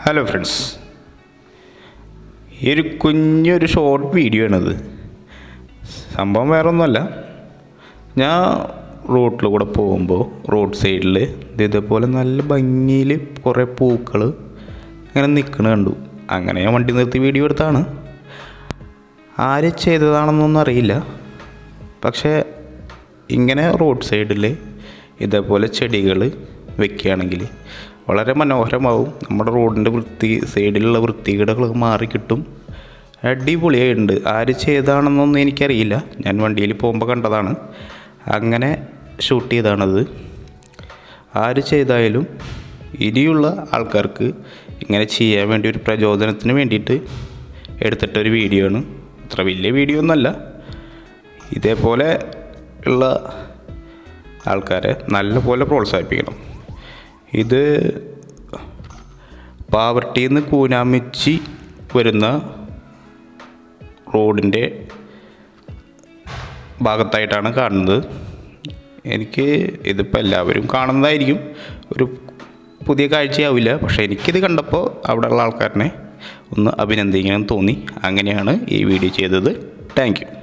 hello friends ഈ ഒരു കുഞ്ഞൊരു ഷോർട്ട് വീഡിയോ ആണിത് സംഭവം വേറെ ഒന്നുമല്ല ഞാൻ റോട്ടിൽ കൂടെ പോകുമ്പോൾ റോഡ് സൈഡിൽ ഇതേപോലെ നല്ല ഭംഗിയിൽ കുറേ പൂക്കൾ ഇങ്ങനെ നിൽക്കണ കണ്ടു അങ്ങനെ ഞാൻ വണ്ടി നിർത്തി വീഡിയോ എടുത്താണ് ആര് ചെയ്തതാണെന്നൊന്നും അറിയില്ല പക്ഷേ ഇങ്ങനെ റോഡ് സൈഡിൽ ഇതേപോലെ ചെടികൾ വെക്കുകയാണെങ്കിൽ വളരെ മനോഹരമാവും നമ്മുടെ റോഡിൻ്റെ വൃത്തി സൈഡിലുള്ള വൃത്തികേടുകളൊക്കെ മാറിക്കിട്ടും അടിപൊളിയായിട്ടുണ്ട് ആര് ചെയ്താണെന്നൊന്നും എനിക്കറിയില്ല ഞാൻ വണ്ടിയിൽ പോകുമ്പോൾ കണ്ടതാണ് അങ്ങനെ ഷൂട്ട് ചെയ്താണത് ആര് ചെയ്തായാലും ഇനിയുള്ള ആൾക്കാർക്ക് ഇങ്ങനെ ചെയ്യാൻ വേണ്ടി ഒരു പ്രചോദനത്തിന് വേണ്ടിയിട്ട് എടുത്തിട്ടൊരു വീഡിയോ ആണ് അത്ര വലിയ വീഡിയോ ഒന്നുമല്ല ഇതേപോലെ ഉള്ള ആൾക്കാരെ നല്ലപോലെ പ്രോത്സാഹിപ്പിക്കണം ഇത് പാവർട്ടിയിൽ നിന്ന് കൂനാമിച്ചി വരുന്ന റോഡിൻ്റെ ഭാഗത്തായിട്ടാണ് കാണുന്നത് എനിക്ക് ഇതിപ്പോൾ എല്ലാവരും കാണുന്നതായിരിക്കും ഒരു പുതിയ കാഴ്ചയാവില്ല പക്ഷേ എനിക്കിത് കണ്ടപ്പോൾ അവിടെയുള്ള ആൾക്കാരനെ ഒന്ന് അഭിനന്ദിക്കണം തോന്നി അങ്ങനെയാണ് ഈ വീഡിയോ ചെയ്തത് താങ്ക് യു